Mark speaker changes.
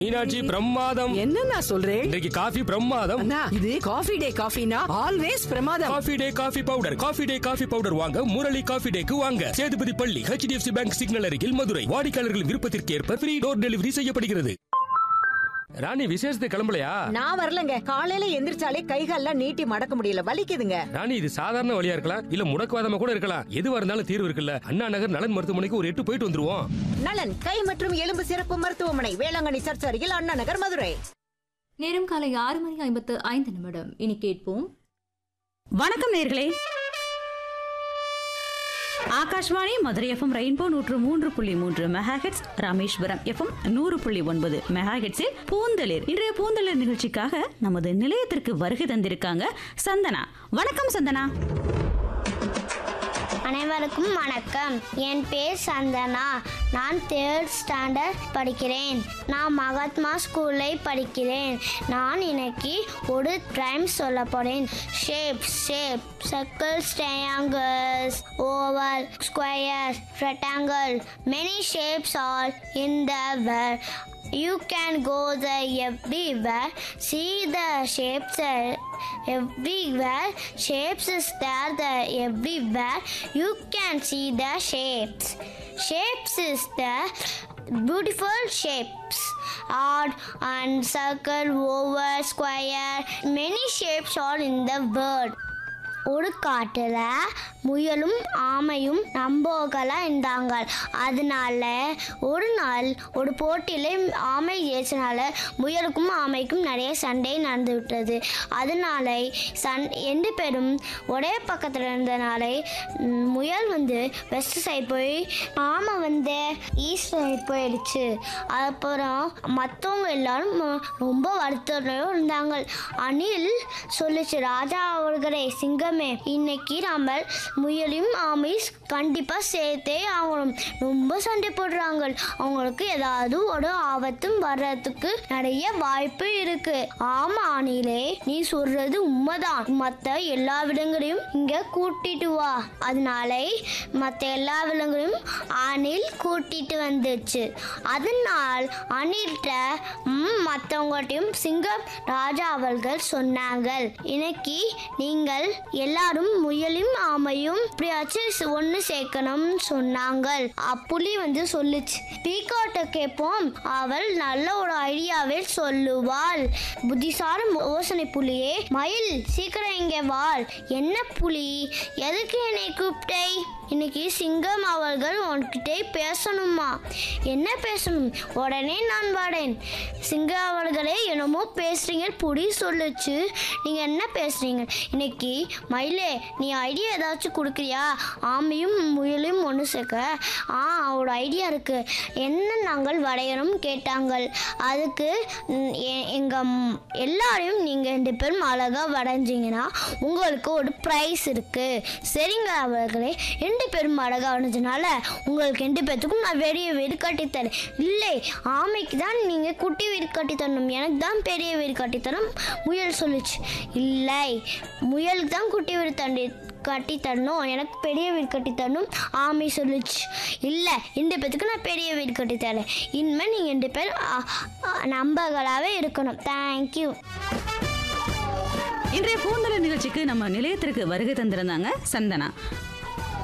Speaker 1: மீனாட்சி பிரமாதம்
Speaker 2: என்னண்ணா சொல்றேன்
Speaker 1: இன்றைக்கு காஃபி பிரமாதம்
Speaker 2: அண்ணா இது காஃபி டே காஃபினா ஆல்வேஸ் பிரமாதம்
Speaker 1: coffee day coffee powder coffee day coffee powder வாங்க முரளி காஃபி டேக்கு வாங்க சேதுபதி பள்ளி ஹெச்டிஎஃப்சி பேங்க் சிக்னல் அருகில் மதுரை வாடிக்கையாளர்கள் விருப்பத்திற்கு ஏற்ப ஃப்ரீ டோர் டெலிவரி செய்யப்படுகிறது ராணி விசேஷத்துக்கு கிளம்பலையா
Speaker 3: நான் வரலங்க காலையில எந்திரிச்சாலே கைகால்லாம் நீட்டி மடக்க முடியல வலிக்குதுங்க
Speaker 1: ராணி இது சாதாரண வழியா இருக்கலாம் இல்ல முடக்குவாதமா கூட இருக்கலாம் எதுவா இருந்தாலும் தீர்வு இருக்குல்ல அண்ணா நகர் நலன் மருத்துவமனைக்கு ஒரு எட்டு போயிட்டு வந்துருவோம்
Speaker 3: நலன் கை மற்றும் எலும்பு சிறப்பு மருத்துவமனை வேளாங்கண்ணி சர்ச் அருகில் அண்ணா நகர் மதுரை
Speaker 4: நேரம் காலை ஆறு மணி ஐம்பத்து ஐந்து நிமிடம் இனி கேட்போம்
Speaker 5: வணக்கம் நேர்களே ஆகாஷ்வாணி மதுரை எஃப்எம் ரெயின்போ நூற்று மூன்று புள்ளி மூன்று மெகாஹெட்ஸ் ராமேஸ்வரம் எஃப்எம் நூறு புள்ளி ஒன்பது மெகாஹெட்ஸில் பூந்தளிர் இன்றைய பூந்தளிர் நிகழ்ச்சிக்காக நமது நிலையத்திற்கு வருகை தந்திருக்காங்க சந்தனா வணக்கம் சந்தனா
Speaker 6: அனைவருக்கும் வணக்கம் என் பேர் சந்தனா நான் தேர்ட் ஸ்டாண்டர்ட் படிக்கிறேன் நான் மகாத்மா ஸ்கூலில் படிக்கிறேன் நான் இன்னைக்கு ஒரு டைம் சொல்ல போறேன் shape shape circles triangles oval square rectangle many shapes are in the world you can go the everywhere see the shapes uh, everywhere shapes is there the everywhere you can see the shapes shapes is the beautiful shapes odd and circle oval square many shapes are in the world ஒரு காட்டுல முயலும் ஆமையும் நம்போகலா இருந்தாங்க அதனால ஒரு நாள் ஒரு போட்டியில ஆமை ஜெயிச்சனால முயலுக்கும் ஆமைக்கும் நிறைய சண்டை நடந்து விட்டது அதனால சண் ரெண்டு பேரும் ஒரே பக்கத்தில் இருந்தனால ம், முயல் வந்து வெஸ்ட் சைடு போய் ஆமை வந்து ஈஸ்ட் சைடு போயிடுச்சு அப்புறம் மற்றவங்க எல்லாரும் ம- ரொம்ப வருத்தம் இருந்தாங்க அணில் சொல்லுச்சு ராஜா அவர்களே சிங்கமே இன்னைக்கு நாம முயலையும் ஆமை கண்டிப்பா சேர்த்தே ஆகணும் ரொம்ப சண்டை போடுறாங்க அவங்களுக்கு ஏதாவது ஒரு ஆபத்தும் வர்றதுக்கு நிறைய வாய்ப்பு இருக்கு ஆமா அணிலே நீ சொல்றது உண்மைதான் மத்த எல்லா விலங்குகளையும் இங்க கூட்டிட்டு வா அதனால மத்த எல்லா விலங்குகளையும் அணில் கூட்டிட்டு வந்துச்சு அதனால் அணில்கிட்ட ம், மத்தவங்கள்ட்டையும் சிங்கம் ராஜா அவர்கள் சொன்னாங்க இன்னைக்கு நீங்கள் எல்லாரும் முயலும் ஆமையும் இப்படியாச்சும் ஒன்று சேர்க்கணும்னு சொன்னாங்க அப்புலி வந்து சொல்லுச்சு பீக்காட்ட கேட்போம் அவள் நல்ல ஒரு ஐடியாவை சொல்லுவாள் புத்திசாலி யோசனை புலியே மயில் சீக்கிரம் இங்கே வாழ் என்ன புலி எதுக்கு என்னை கூப்பிட்டை இன்னைக்கு சிங்கம் அவர்கள் உன்கிட்ட பேசணுமா என்ன பேசணும் உடனே நான் வரேன் சிங்கம் அவர்களே என்னமோ பேசுறீங்க புடி சொல்லுச்சு நீங்க என்ன பேசுறீங்க இன்னைக்கு மயிலே நீ ஐடியா ஏதாச்சும் கொடுக்குறியா ஆமையும் முயலையும் ஒன்று சேர்க்க ஆ ஒரு ஐடியா இருக்கு என்ன நாங்கள் வரையணும் கேட்டாங்க அதுக்கு ம், எ- எங்க ம், எல்லாரையும் நீங்க ரெண்டு பேரும் அழகா வரைஞ்சிங்கன்னா உங்களுக்கு ஒரு ப்ரைஸ் இருக்கு சரிங்க அவர்களே ரெண்டு பேரும் அழகா வரைஞ்சனால உங்களுக்கு ரெண்டு பேத்துக்கும் நான் பெரிய வீடு கட்டித்தரேன் இல்லை ஆமைக்கு தான் நீங்க குட்டி வீடு கட்டித்தரணும் எனக்கு தான் பெரிய வீடு கட்டித்தரணும் முயல் சொல்லுச்சு இல்லை முயலுக்கு தான் குட்டி வீடு தண்டி கட்டி தரணும் எனக்கு பெரிய வீடு கட்டி தரணும் ஆமை சொல்லுச்சு இல்லை இந்த பேத்துக்கு நான் பெரிய வீடு கட்டி தரேன் இனிமேல் நீங்கள் ரெண்டு பேரும் அ- அ- நம்பகளாகவே இருக்கணும் தேங்க்யூ
Speaker 5: இன்றைய பூந்தளிர் நிகழ்ச்சிக்கு நம்ம நிலையத்திற்கு வருகை தந்திருந்தாங்க சந்தனா